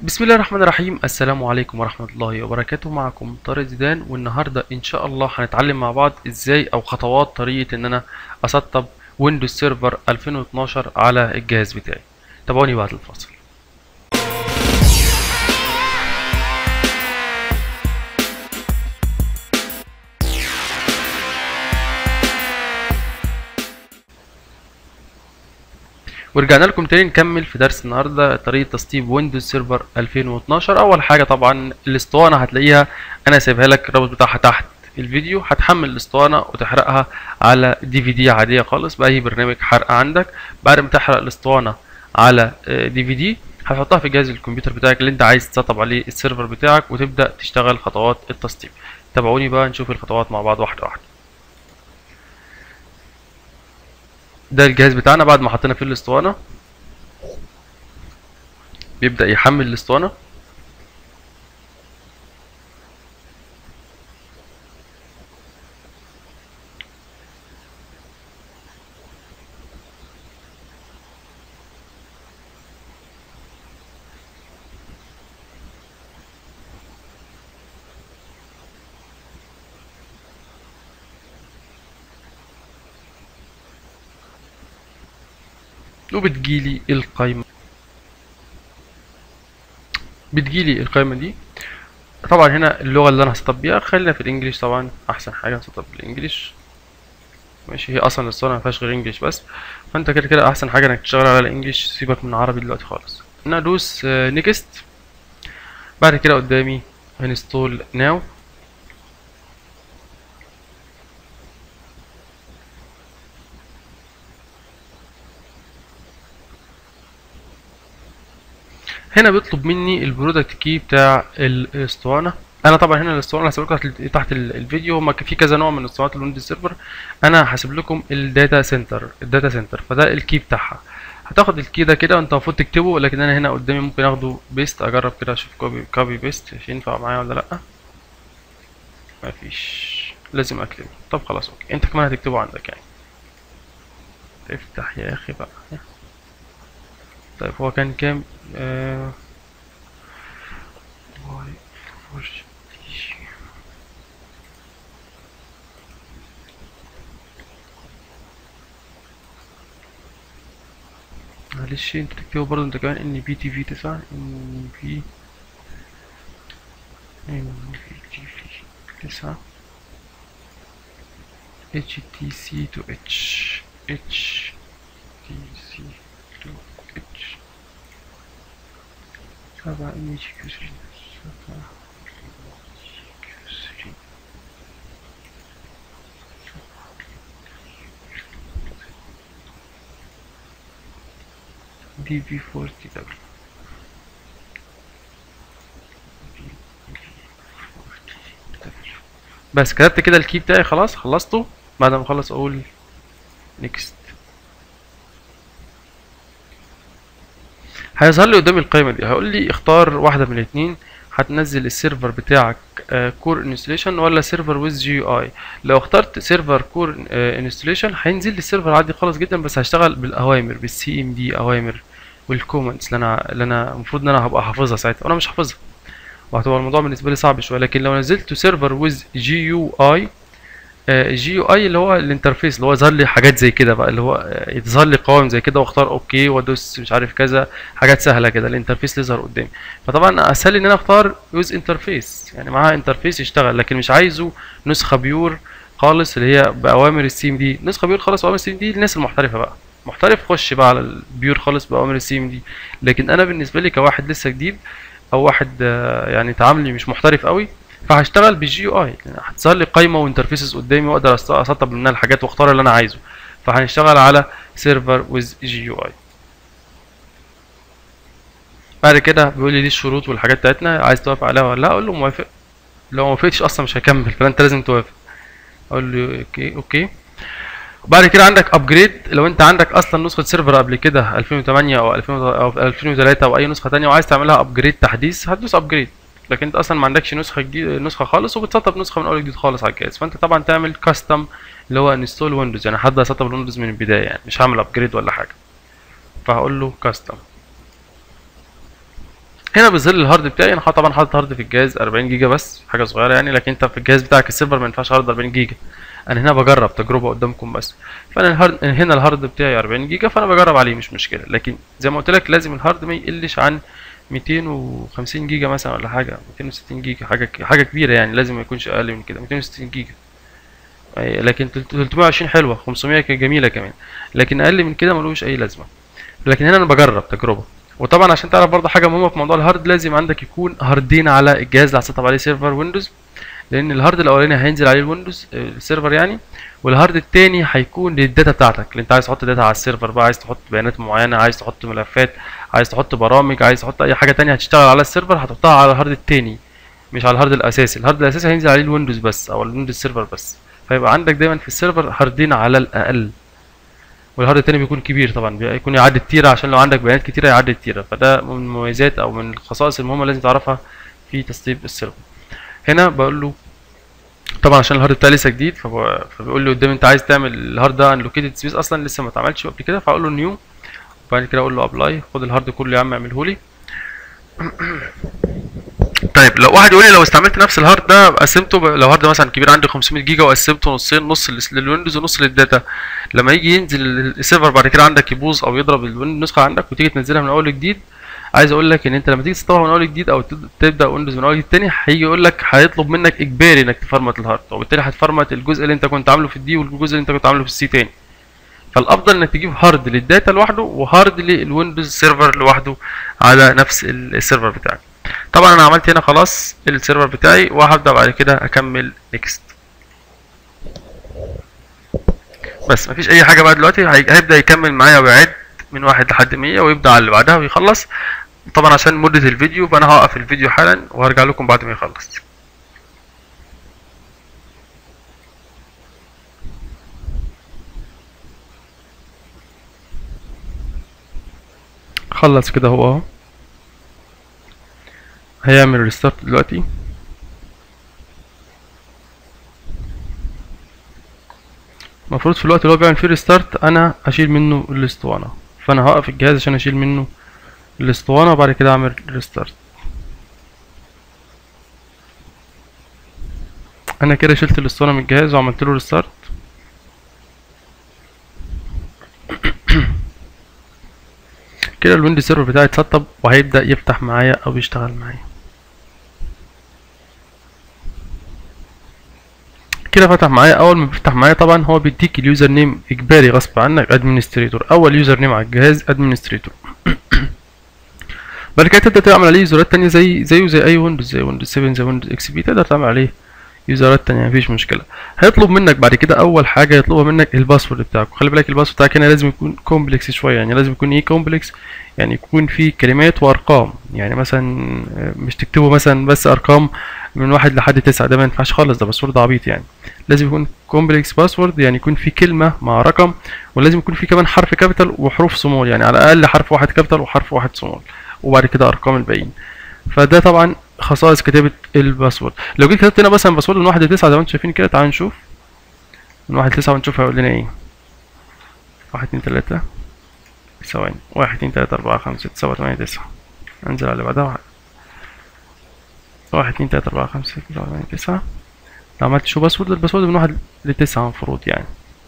بسم الله الرحمن الرحيم السلام عليكم ورحمة الله وبركاته معكم طارق زيدان والنهاردة ان شاء الله هنتعلم مع بعض ازاي او خطوات طريقة ان انا اسطب ويندوز سيرفر 2012 على الجهاز بتاعي تابعوني بعد الفاصل ورجعنا لكم تاني نكمل في درس النهارده طريقه تسطيب ويندوز سيرفر 2012 اول حاجه طبعا الاسطوانه هتلاقيها انا سايبها لك الرابط بتاعها تحت الفيديو هتحمل الاسطوانه وتحرقها على دي في دي عاديه خالص باي برنامج حرق عندك بعد ما تحرق الاسطوانه على دي في دي هتحطها في جهاز الكمبيوتر بتاعك اللي انت عايز تسطب عليه السيرفر بتاعك وتبدا تشتغل خطوات التسطيب تابعوني بقى نشوف الخطوات مع بعض واحده واحده ده الجهاز بتاعنا بعد ما حطينا فيه الاسطوانه بيبدا يحمل الاسطوانه وبتجيلي القايمة بتجيلي القايمة دي طبعا هنا اللغة اللي انا هسطب بيها خلينا في الانجليش طبعا احسن حاجة نسطب بالانجليش ماشي هي اصلا الصورة مفيهاش غير انجليش بس فانت كده كده احسن حاجة انك تشتغل على الانجليش سيبك من العربي دلوقتي خالص انا ادوس نيكست بعد كده قدامي انستول ناو هنا بيطلب مني البرودكت كي بتاع الاسطوانه انا طبعا هنا الاسطوانه هسيب لكم تحت الفيديو هما في كذا نوع من اسطوانات الويندوز سيرفر انا هسيب لكم الداتا سنتر الداتا سنتر فده الكي بتاعها هتاخد الكي ده كده وانت المفروض تكتبه لكن انا هنا قدامي ممكن اخده بيست اجرب كده اشوف كوبي كوبي بيست ينفع معايا ولا لا مفيش لازم اكتبه طب خلاص اوكي انت كمان هتكتبه عندك يعني افتح يا اخي بقى طيب هو كان كام آه معلش انت تكتبه برضه انت كمان ان بي تي في تسعة ان بي ان بي تي في تسعة اتش تي سي تو اتش اتش تي سي تو اتش سبعة ام اتش كيو ثري سبعة كيو ثري دي بي فورتي دبل بس كتبت كده الكي بتاعي خلاص خلصته بعد ما اخلص اقول نيكست هيظهر لي قدامي القائمه دي هيقول لي اختار واحده من الاثنين هتنزل السيرفر بتاعك كور انستليشن ولا سيرفر ويز جي يو اي لو اخترت سيرفر كور انستليشن هينزل لي السيرفر عادي خالص جدا بس هشتغل بالاوامر بالسي ام دي اوامر والكومنتس اللي انا اللي انا المفروض ان انا هبقى حافظها ساعتها وانا مش حافظها وهتبقى الموضوع بالنسبه لي صعب شويه لكن لو نزلت سيرفر ويز جي يو اي جي يو اي اللي هو الانترفيس اللي هو يظهر لي حاجات زي كده بقى اللي هو يظهر لي قوائم زي كده واختار اوكي وادوس مش عارف كذا حاجات سهله كده الانترفيس اللي يظهر قدامي فطبعا اسهل ان انا اختار يوز انترفيس يعني معاها انترفيس يشتغل لكن مش عايزه نسخه بيور خالص اللي هي باوامر السي ام دي نسخه بيور خالص باوامر السي ام دي للناس المحترفه بقى محترف خش بقى على البيور خالص باوامر السي ام دي لكن انا بالنسبه لي كواحد لسه جديد او واحد يعني تعاملي مش محترف قوي فهشتغل بالجي يو اي هتظهر لي قايمه وانترفيسز قدامي واقدر اسطب منها الحاجات واختار اللي انا عايزه فهنشتغل على سيرفر ويز جي يو اي بعد كده بيقول لي دي الشروط والحاجات بتاعتنا عايز توافق عليها ولا لا اقول له موافق لو ما وافقتش اصلا مش هكمل فانت لازم توافق اقول له اوكي اوكي وبعد كده عندك ابجريد لو انت عندك اصلا نسخه سيرفر قبل كده 2008 او 2000 او 2003 او اي نسخه ثانيه وعايز تعملها ابجريد تحديث هتدوس ابجريد لكن انت اصلا ما عندكش نسخه جديده نسخه خالص وبتسطب نسخه من اول جديد خالص على الجهاز فانت طبعا تعمل كاستم اللي هو انستول ويندوز يعني هبدا اسطب الويندوز من البدايه يعني مش هعمل ابجريد ولا حاجه فهقول له كاستم هنا بيظهر لي الهارد بتاعي انا حاطط- طبعا حاطط هارد في الجهاز 40 جيجا بس حاجه صغيره يعني لكن انت في الجهاز بتاعك السيرفر ما ينفعش هارد 40 جيجا انا هنا بجرب تجربه قدامكم بس فانا الهارد هنا الهارد بتاعي 40 جيجا فانا بجرب عليه مش مشكله لكن زي ما قلت لك لازم الهارد ما يقلش عن 250 جيجا مثلا ولا حاجه 260 جيجا حاجه حاجه كبيره يعني لازم ما يكونش اقل من كده 260 جيجا أي- لكن 320 حلوه 500 ك- جميله كمان لكن اقل من كده ملوش اي لازمه لكن هنا انا بجرب تجربه وطبعا عشان تعرف برضه حاجه مهمه في موضوع الهارد لازم عندك يكون هاردين على الجهاز اللي هتسطب عليه سيرفر ويندوز لان الهارد الاولاني هينزل عليه الويندوز آه، السيرفر يعني والهارد التاني هيكون للداتا بتاعتك اللي انت عايز تحط داتا على السيرفر بقى عايز تحط بيانات معينه عايز تحط ملفات عايز تحط برامج عايز تحط اي حاجه تانية هتشتغل على السيرفر هتحطها على الهارد التاني مش على الهارد الاساسي الهارد الاساسي هينزل عليه الويندوز بس او الويندوز سيرفر بس فيبقى عندك دايما في السيرفر هاردين على الاقل والهارد التاني بيكون كبير طبعا بيكون يعدي التيرة عشان لو عندك بيانات كتيرة يعدي التيرة فده من المميزات او من الخصائص المهمة لازم تعرفها في تسطيب السيرفر هنا بقول له طبعا عشان الهارد بتاعي لسه جديد فب- فبيقول لي قدام انت عايز تعمل الهارد ده انلوكيتد سبيس اصلا لسه ما اتعملش قبل كده فاقول له نيو وبعد كده اقول له ابلاي خد الهارد كله يا عم اعمله لي طيب لو واحد يقول لي لو استعملت نفس الهارد ده قسمته ب- لو هارد مثلا كبير عندي 500 جيجا وقسمته نصين نص لل- للويندوز ونص للداتا لما يجي ينزل ال- السيرفر بعد كده عندك يبوظ او يضرب الويندوز النسخه عندك وتيجي تنزلها من اول جديد عايز اقول لك ان انت لما تيجي تسطبها من اول جديد او تب- تبدا ويندوز من اول جديد تاني هيجي يقول لك هيطلب منك اجباري انك تفرمت الهارد وبالتالي هتفرمت الجزء اللي انت كنت عامله في الدي والجزء اللي انت كنت عامله في السي تاني فالافضل انك تجيب هارد للداتا لوحده وهارد للويندوز سيرفر لوحده على نفس ال- السيرفر بتاعك طبعا انا عملت هنا خلاص السيرفر بتاعي وهبدا بعد كده اكمل نيكست بس مفيش اي حاجه بقى دلوقتي هي- هيبدا يكمل معايا ويعد من واحد لحد 100 ويبدا على اللي بعدها ويخلص طبعا عشان مده الفيديو فانا هوقف الفيديو حالا وهرجع لكم بعد ما يخلص خلص كده هو اهو هيعمل ريستارت دلوقتي المفروض في الوقت اللي هو بيعمل فيه ريستارت انا اشيل منه الاسطوانه فانا هوقف الجهاز عشان اشيل منه الاسطوانه وبعد كده اعمل ريستارت انا كده شلت الاسطوانه من الجهاز وعملت له ريستارت كده الويندوز سيرفر بتاعي اتسطب وهيبدا يفتح معايا او يشتغل معايا كده فتح معايا اول ما بيفتح معايا طبعا هو بيديك اليوزر نيم اجباري غصب عنك ادمنستريتور اول يوزر نيم على الجهاز ادمنستريتور بعد كده تبدا تعمل عليه يوزرات تانية زي زيه زي اي ويندوز زي ويندوز 7 زي ويندوز اكس بي تقدر تعمل عليه يوزرات تانية مفيش مشكلة هيطلب منك بعد كده اول حاجة يطلبها منك الباسورد بتاعك خلي بالك الباسورد بتاعك هنا لازم يكون كومبلكس شوية يعني لازم يكون ايه كومبلكس يعني يكون فيه كلمات وارقام يعني مثلا آه، مش تكتبه مثلا بس ارقام من واحد لحد تسعة ده ما ينفعش خالص ده باسورد عبيط يعني لازم يكون كومبلكس باسورد يعني يكون في كلمة مع رقم ولازم يكون في كمان حرف كابيتال وحروف سمول يعني على الاقل حرف واحد كابيتال وحرف واحد سمول وبعد كده ارقام الباقيين فده طبعا خصائص كتابة الباسورد لو جيت كتبت هنا مثلا باسورد من واحد لتسعة زي ما انتم شايفين كده تعالوا نشوف من واحد لتسعة ونشوف هيقول لنا ايه واحد اتنين تلاتة ثواني واحد اتنين تلاتة أربعة خمسة ستة سبعة تمانية تسعة انزل على اللي بعدها واحد واحد اتنين تلاتة أربعة خمسة ستة سبعة تمانية تسعة لو عملت شو باسورد الباسورد من واحد لتسعة المفروض يعني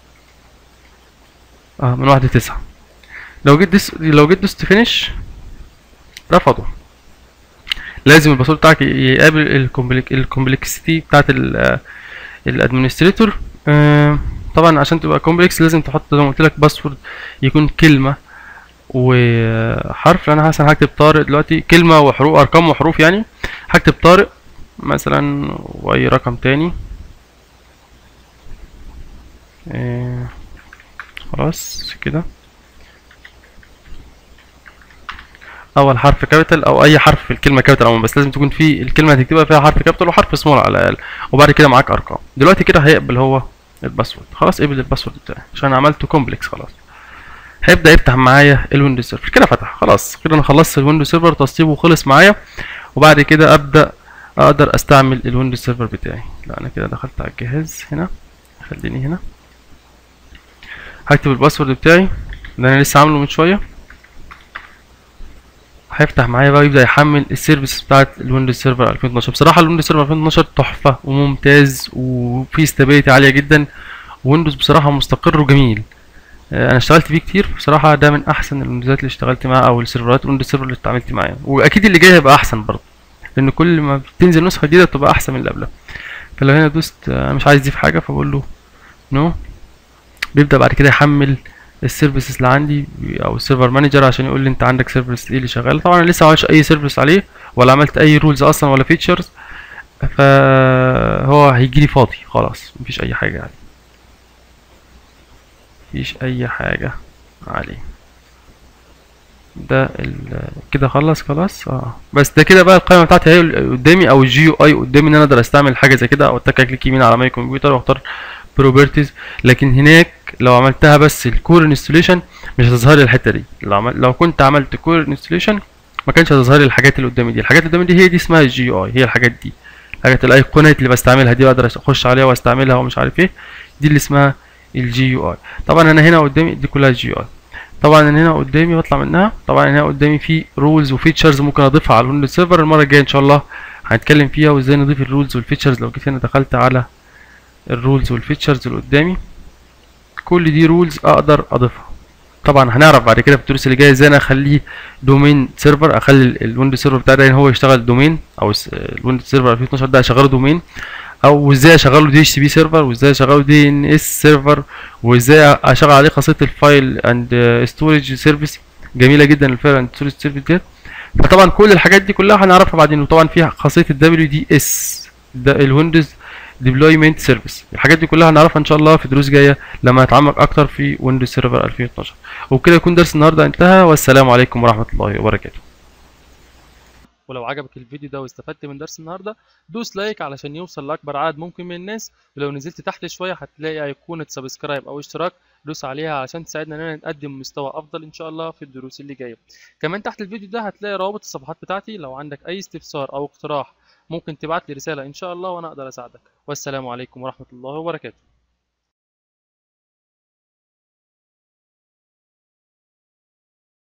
اه من واحد لتسعة لو جيت دس لو جيت دوست فينيش رفضوا لازم الباسورد بتاعك يقابل الكومبلك الكومبلكسيتي بتاعت الادمنستريتور طبعا عشان تبقى كومبلكس لازم تحط زي ما قلت لك باسورد يكون كلمه وحرف انا مثلا هكتب طارق دلوقتي كلمه وحروف ارقام وحروف يعني هكتب طارق مثلا واي رقم تاني آه، خلاص كده اول حرف كابيتال او اي حرف في الكلمه كابيتال عموما بس لازم تكون في الكلمه هتكتبها فيها حرف كابيتال وحرف سمول على الاقل وبعد كده معاك ارقام دلوقتي كده هيقبل هو الباسورد خلاص قبل الباسورد بتاعي عشان عملته كومبلكس خلاص هيبدا يفتح معايا الويندوز سيرفر كده فتح خلاص كده انا خلصت الويندوز سيرفر تسطيبه خلص معايا وبعد كده ابدا اقدر استعمل الويندوز سيرفر بتاعي لا انا كده دخلت على الجهاز هنا خليني هنا هكتب الباسورد بتاعي اللي انا لسه عامله من شويه هيفتح معايا بقى ويبدا يحمل السيرفيس بتاعت الويندوز سيرفر 2012 بصراحه الويندوز سيرفر 2012 تحفه وممتاز وفيه استابيليتي عاليه جدا ويندوز بصراحه مستقر وجميل آه، انا اشتغلت فيه كتير بصراحه ده من احسن الويندوزات اللي اشتغلت معاها او السيرفرات الويندوز سيرفر اللي اتعاملت معاها واكيد اللي جاي هيبقى احسن برضه لان كل ما بتنزل نسخه جديده بتبقى احسن من اللي قبلها فلو هنا دوست آه، انا مش عايز اضيف حاجه فبقول له نو بيبدا بعد كده يحمل السيرفيسز اللي عندي او السيرفر مانجر عشان يقول لي انت عندك سيرفيس ايه اللي شغال طبعا انا لسه ما عملتش اي سيرفيس عليه ولا عملت اي رولز اصلا ولا فيتشرز فهو هيجي لي فاضي خلاص مفيش اي حاجه عليه مفيش اي حاجه عليه ده ال... كده خلص خلاص اه بس ده كده بقى القائمه بتاعتي هي قدامي او الجي يو اي قدامي ان انا اقدر استعمل حاجه زي كده او اتك كليك يمين على ماي كمبيوتر واختار بروبرتيز لكن هناك لو عملتها بس الكور انستليشن مش هتظهر لي الحته دي لو, عمل... لو كنت عملت كور انستليشن ما كانش هتظهر لي الحاجات اللي قدامي دي الحاجات اللي قدامي دي هي دي اسمها الجي يو اي هي الحاجات دي الحاجات الايقونات اللي بستعملها دي بقدر اخش عليها واستعملها ومش عارف ايه دي اللي اسمها الجي يو اي طبعا انا هنا قدامي دي كلها جي يو اي طبعا انا هنا قدامي بطلع منها طبعا هنا قدامي في رولز وفيتشرز ممكن اضيفها على الويندوز سيرفر المره الجايه ان شاء الله هنتكلم فيها وازاي نضيف الرولز والفيتشرز لو جيت هنا دخلت على الرولز والفيتشرز اللي قدامي كل دي رولز اقدر اضيفها طبعا هنعرف بعد كده في الدروس اللي جايه ازاي انا اخليه دومين سيرفر اخلي الويندوز سيرفر بتاعي ده هو يشتغل دومين او الويندوز سيرفر 2012 ده اشغله دومين او ازاي اشغله دي اتش تي بي سيرفر وازاي اشغله دي ان اس سيرفر وازاي اشغل عليه خاصيه الفايل اند ستورج سيرفيس جميله جدا الفايل اند ستورج سيرفيس ديت فطبعا كل الحاجات دي كلها هنعرفها بعدين وطبعا فيها خاصيه الدبليو دي اس ده الويندوز ديبلويمنت سيرفيس الحاجات دي كلها هنعرفها ان شاء الله في دروس جايه لما نتعمق اكتر في ويندوز سيرفر 2012 وبكده يكون درس النهارده انتهى والسلام عليكم ورحمه الله وبركاته ولو عجبك الفيديو ده واستفدت من درس النهارده دوس لايك علشان يوصل لاكبر عدد ممكن من الناس ولو نزلت تحت شويه هتلاقي ايقونه سبسكرايب او اشتراك دوس عليها علشان تساعدنا اننا نقدم مستوى افضل ان شاء الله في الدروس اللي جايه كمان تحت الفيديو ده هتلاقي روابط الصفحات بتاعتي لو عندك اي استفسار او اقتراح ممكن تبعت لي رساله ان شاء الله وانا اقدر اساعدك والسلام عليكم ورحمه الله وبركاته